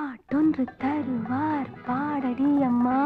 பாட்டொன்று தருவார் பாடடி அம்மா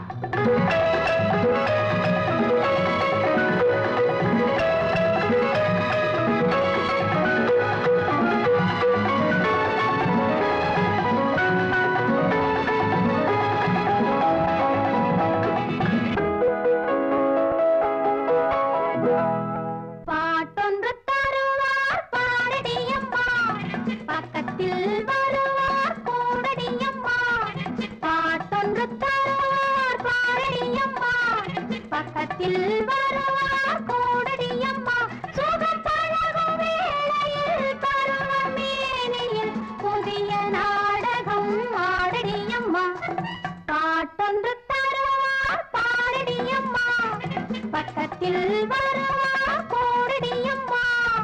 பாட்டொன்று தருவார் பாடடியம்மா பக்கத்தில் வருவார் கூடடியம்மா பாட்டொன்று தருவார் பாடடியம்மா பக்கத்தில் வருவார் கூடடியம்மா சுகம் பழகும் வேளையில் பருவமேனியில் புதிய நாடகம் ஆடடியம்மா பாட்டொன்று தருவார் பாடடியம்மா பக்கத்தில் வருவார் கோடடியம்மா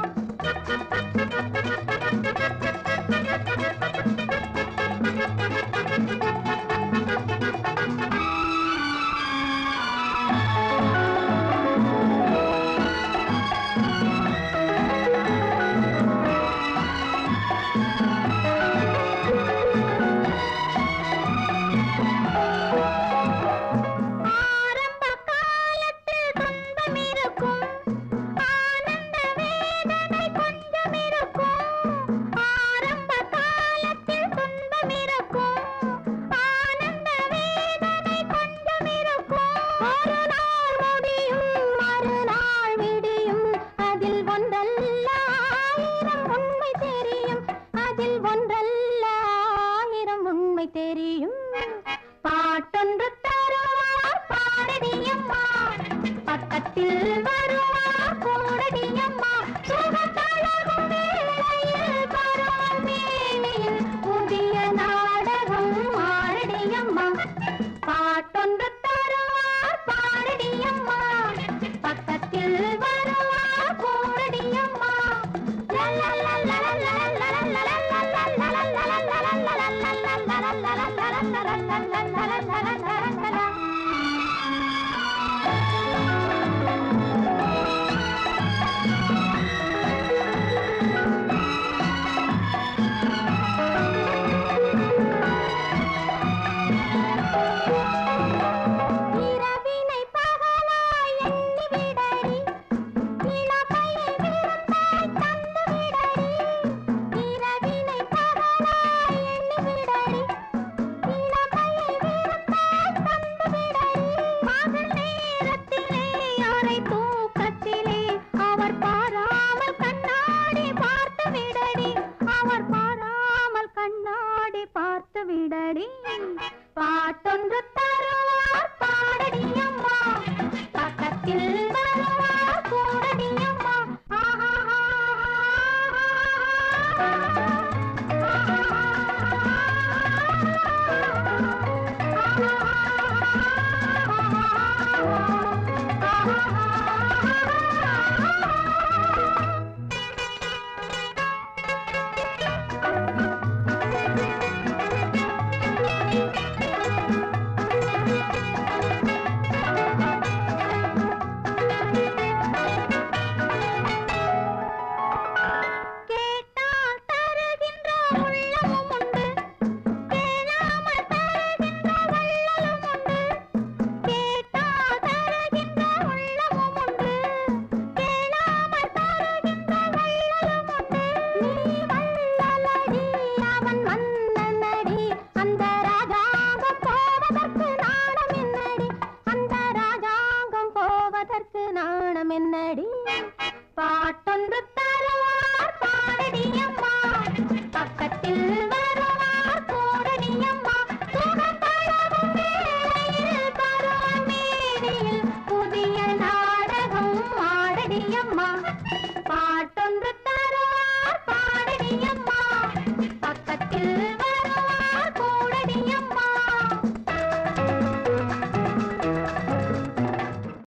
ஆரம்ப காலத்தில் துன்பம் இருக்கும் ஆனந்த வேதனை கொஞ்சம் இருக்கும் ஆரம்ப காலத்தில் துன்பம் இருக்கும் ஆனந்த வேதனை கொஞ்சம் இருக்கும் ஒரு நாள் முடியும் மறுநாள் விடியும் அதில் ஒன்றல்ல ஆயிரம் உண்மை தெரியும் அதில் ஒன்றல்ல ஆயிரம் உண்மை தெரியும் பாட்டொன்று தருவார் பாடடியம்மா பக்கத்தில் வருவார் கூடடியம்மா சுகத்தழகும் வேளையில் பருவமேனியில் புதிய நாடகம் ஆடடியம்மா பாட்டொன்று தருவார் பாடடியம்மா பக்கத்தில் வருவார் கூடடியம்மா இரவினை பகலாய் எண்ணி விடடி இளமையை விருந்தாய் தந்து விடடி இரவினை பகலாய் எண்ணி விடடி இளமையை விருந்தாய் தந்து விடடி பகல் நேரத்திலே அரை தூக்கத்திலே அவர் பாராமல் கண்ணாடி பார்த்து விடடி அவர் பாராமல் கண்ணாடி பார்த்து விடடி பாட்டொன்று தருவார் பாடடியம்மா பக்கத்தில் வருவார் கூடடியம்மா கேட்டால் தருகின்ற உள்ளமும் உண்டு கேளாமல் தருகின்ற வள்ளலும் உண்டு கேட்டால் தருகின்ற உள்ளமும் உண்டு கேளாமல் தருகின்ற வள்ளலும் உண்டு நீ வள்ளலடி அவன் மன்னனடி அந்த ராஜாங்கம் போவதற்கு நாணம் என்னடி அந்த ராஜாங்கம் போவதற்கு நாணம் என்னடி பாட்டொன்று தருவார் பாடடியம்மா பக்கத்தில் வருவார் கோடடியம்மா சுகப்பழகும் வேளையில் பருவமேனியில் புதிய நாடகம் ஆடடியம்மா பாட்டொன்று தருவார் பாடடியம்மா